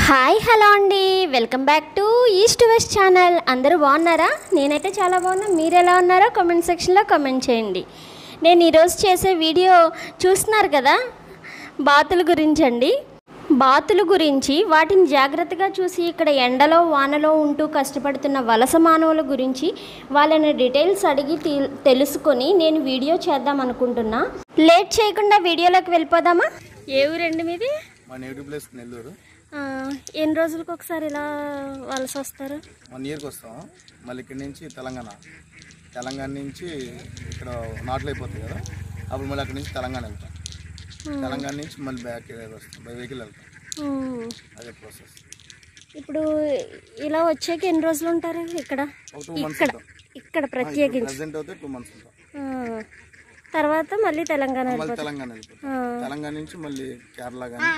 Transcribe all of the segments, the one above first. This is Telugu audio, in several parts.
హాయ్ హలో అండి welcome back to East West channel అందరూ బాగున్నారా నేనైతే చాలా బాగున్నా మీరు ఎలా ఉన్నారో కామెంట్ సెక్షన్లో కామెంట్ చేయండి నేను ఈరోజు చేసే వీడియో చూస్తున్నారు కదా బాతుల గురించి అండి బాతుల గురించి వాటిని జాగ్రత్తగా చూసి ఇక్కడ ఎండలో వానలో ఉంటూ కష్టపడుతున్న వలస మానవుల గురించి వాళ్ళని డీటెయిల్స్ అడిగి తీ- తెలుసుకొని నేను వీడియో చేద్దాం అనుకుంటున్నా లేట్ చేయకుండా వీడియోలోకి వెళ్ళిపోదామా ఏ ఊరండి మీది మా నేటివ్ ప్లేస్ నెల్లూరు ఆ, ఎన్ని రోజులకు ఒకసారి ఇలా వలస వస్తారు వన్ ఇయర్కి వస్తాం మళ్ళీ ఇక్కడి నుంచి తెలంగాణ తెలంగాణ నుంచి ఇక్కడ నాట్లు అయిపోతాయి కదా అప్పుడు మళ్ళీ అక్కడి నుంచి తెలంగాణ వెళ్తాం తెలంగాణ నుంచి మళ్ళీ బ్యాక్ వస్తాం బై వెహికల్ వెళ్తాం ఉమ్. అదే ప్రాసెస్ ఇప్పుడు ఇలా వచ్చాక ఎన్ని రోజులు ఉంటారు ఇక్కడ ఒక టూ మంత్స్ ఇక్కడ ఉంటాం ఇక్కడ ప్రత్యేకించి ప్రజెంట్ అయితే టూ మంత్స్ ఉంటాం ఆ, తర్వాత మళ్ళీ తెలంగాణ మళ్ళీ వెళ్ళిపోతారు తెలంగాణ వెళ్ళిపోతాం ఆ. తెలంగాణ నుంచి మళ్ళీ కేరళ కానీ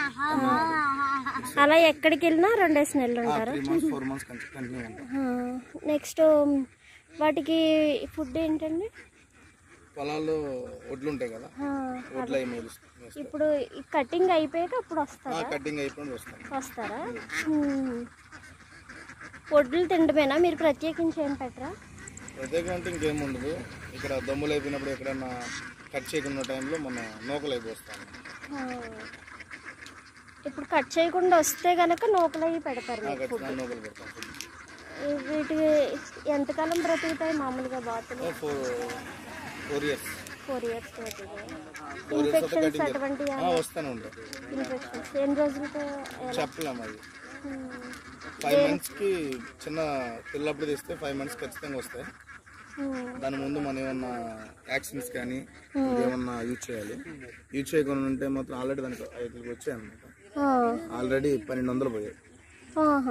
అలా ఎక్కడికి వెళ్ళినా రెండేసి నెలలు ఉంటారు three months four months continue ఉంటాం నెక్స్ట్ వాటికి ఫుడ్ ఏంటండి పొలాల్లో ఒడ్లు ఉంటాయి కదా ఆ, ఒడ్లు అవి మేలుస్తాం ఇప్పుడు ఈ కటింగ్ అయిపోయాక అప్పుడు వస్తారా కటింగ్ అయిపోయి వస్తాం వస్తారా ఉమ్. వడ్లు తినడమేనా మీరు ప్రత్యేకించి ఏం పెట్టరా ప్రత్యేకం అంటే ఇంకేం ఉండదు ఇక్కడ దమ్ములు అయిపోయినప్పుడు ఎక్కడన్నా కట్ చేయకుండా టైంలో మన నూకలు అయిపోస్తాం ఆ. ఇప్పుడు కట్ చేయకుండా వస్తే గనక నూకలవి పెడతారు మీకు. ఖచ్చితంగా నూకలు పెడతాం ఈ- వీటికి ఎంతకాలం బ్రతుకుతాయి మామూలుగా బాతులు four four years four years బ్రతుకుతాయి ఫోర్ ఇయర్స్ అయితే ఇన్ఫెక్షన్స్ కటింగ్ అటువంటి వస్తూనే ఉంటాయి ఇన్ఫెక్షన్స్ ఎన్ని రోజులతో ఎలా? చెప్పలేము అది ఉమ్. ఫైవ్ మంత్స్కి చిన్న పిల్లప్పుడు తెస్తే ఫైవ్ మంత్స్ ఖచ్చితంగా వస్తాయి ఉమ్. దాని ముందు మనం ఏమన్నా యాక్సిన్స్ కానీ ఏమన్నా యూజ్ చేయాలి యూజ్ చేయకుండా ఉంటే మాత్రం ఆల్రెడీ దానికి ఐదుకి వచ్చాయి అనమాట ఆ. ఆల్రెడీ పన్నెండు వందలు పోయాయి ఆహా.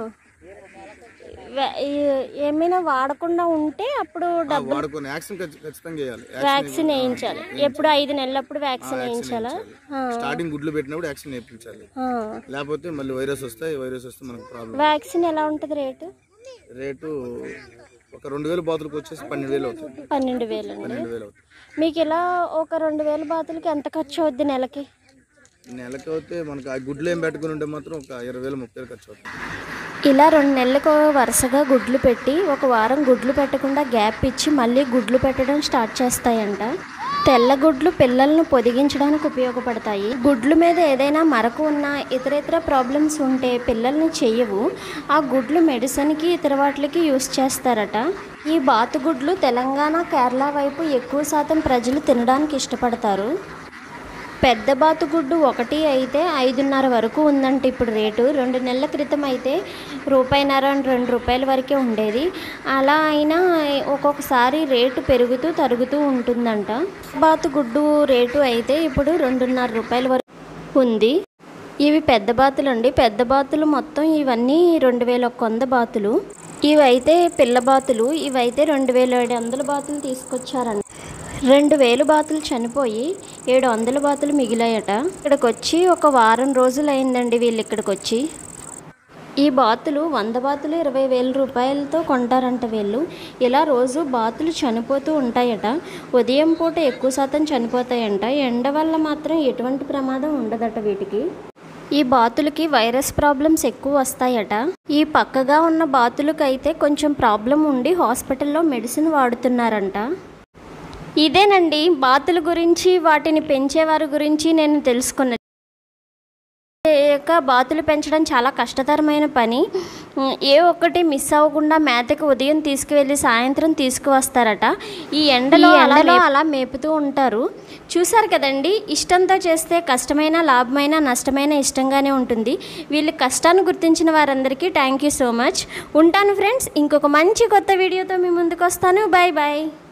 వే- ఈ- ఏమైనా వాడకుండా ఉంటే అప్పుడు ఆ, డబ్బు వాడుకొని యాక్సిన్ ఖచ్చి- ఖచ్చితంగా చేయాలి వ్యాక్సిన్ వేయించాలి ఎప్పుడు ఐదు నెలలప్పుడు వ్యాక్సిన్ వేయించాలా ఆ. స్టార్టింగ్ గుడ్లు పెట్టినప్పుడు యాక్సిన్ వేయించాలి ఆ. లేకపోతే మళ్ళీ వైరస్ వస్తాయి వైరస్ వస్తే మనకు ప్రాబ్లం వ్యాక్సిన్ ఎలా ఉంటుంది రేటు రేటు ఒక రెండు వేల బాతులకు వచ్చేసి పన్నెండు వేలు అవుతుంది పన్నెండు వేలు అండి పన్నెండు వేలు అవుతుంది మీకు ఇలా ఒక రెండు వేల బాతులకి ఎంత ఖర్చు అవుద్ది నెలకి నెలకి అయితే మనకు ఆ గుడ్లు ఏం పెట్టుకుని ఉంటే మాత్రం ఒక ఇరవై వేలు ముప్పై వేలు ఖర్చు అవుతుంది ఇలా రెండు నెలలకు వరుసగా గుడ్లు పెట్టి ఒక వారం గుడ్లు పెట్టకుండా గ్యాప్ ఇచ్చి మళ్ళీ గుడ్లు పెట్టడం స్టార్ట్ చేస్తాయంట తెల్ల గుడ్లు పిల్లలను పొదిగించడానికి ఉపయోగపడతాయి గుడ్ల మీద ఏదైనా మరకు ఉన్న ఇతరేతర ప్రాబ్లమ్స్ ఉంటే పిల్లల్ని చెయ్యవు ఆ గుడ్లు మెడిసిన్కి ఇతర వాటికి యూస్ చేస్తారట ఈ బాతుగుడ్లు తెలంగాణ కేరళ వైపు ఎక్కువ శాతం ప్రజలు తినడానికి ఇష్టపడతారు పెద్ద బాతుగుడ్డు ఒకటి అయితే ఐదున్నర వరకు ఉందంట ఇప్పుడు రేటు రెండు నెలల క్రితం అయితే రూపాయిన్నర రెండు రూపాయల వరకే ఉండేది అలా అయినా ఒక్కొక్కసారి రేటు పెరుగుతూ తరుగుతూ ఉంటుందంట బాతుగుడ్డు రేటు అయితే ఇప్పుడు రెండున్నర రూపాయల వరకు ఉంది ఇవి పెద్ద బాతులు అండి పెద్ద బాతులు మొత్తం ఇవన్నీ రెండు వేల ఒక వంద బాతులు ఇవైతే పిల్ల బాతులు ఇవైతే రెండు వేల ఏడు వందల బాతులు తీసుకొచ్చారండి రెండు వేలు బాతులు చనిపోయి ఏడు వందల బాతులు మిగిలాయట ఇక్కడికి వచ్చి ఒక వారం రోజులు అయిందండి వీళ్ళు ఇక్కడికి వచ్చి ఈ బాతులు వంద బాతులు ఇరవై వేల రూపాయలతో కొంటారంట వీళ్ళు ఇలా రోజు బాతులు చనిపోతూ ఉంటాయట ఉదయం పూట ఎక్కువ శాతం చనిపోతాయంట ఎండ వల్ల మాత్రం ఎటువంటి ప్రమాదం ఉండదట వీటికి ఈ బాతులకి వైరస్ ప్రాబ్లమ్స్ ఎక్కువ వస్తాయట ఈ పక్కగా ఉన్న బాతులకైతే కొంచెం ప్రాబ్లం ఉండి హాస్పిటల్లో మెడిసిన్ వాడుతున్నారంట ఇదేనండి బాతుల గురించి వాటిని పెంచేవారి గురించి నేను తెలుసుకున్నది ఇక బాతులు పెంచడం చాలా కష్టతరమైన పని ఉమ్, ఏ ఒక్కటి మిస్ అవ్వకుండా మేతకి ఉదయం తీసుకువెళ్ళి సాయంత్రం తీసుకువస్తారట ఈ ఎండలో అలా అలా మేపుతూ ఉంటారు చూసారు కదండి ఇష్టంతో చేస్తే కష్టమైన లాభమైన నష్టమైన ఇష్టంగానే ఉంటుంది వీళ్ళ కష్టాన్ని గుర్తించిన వారందరికీ థ్యాంక్ యూ సో మచ్ ఉంటాను ఫ్రెండ్స్ ఇంకొక మంచి కొత్త వీడియోతో మీ ముందుకు వస్తాను బాయ్ బాయ్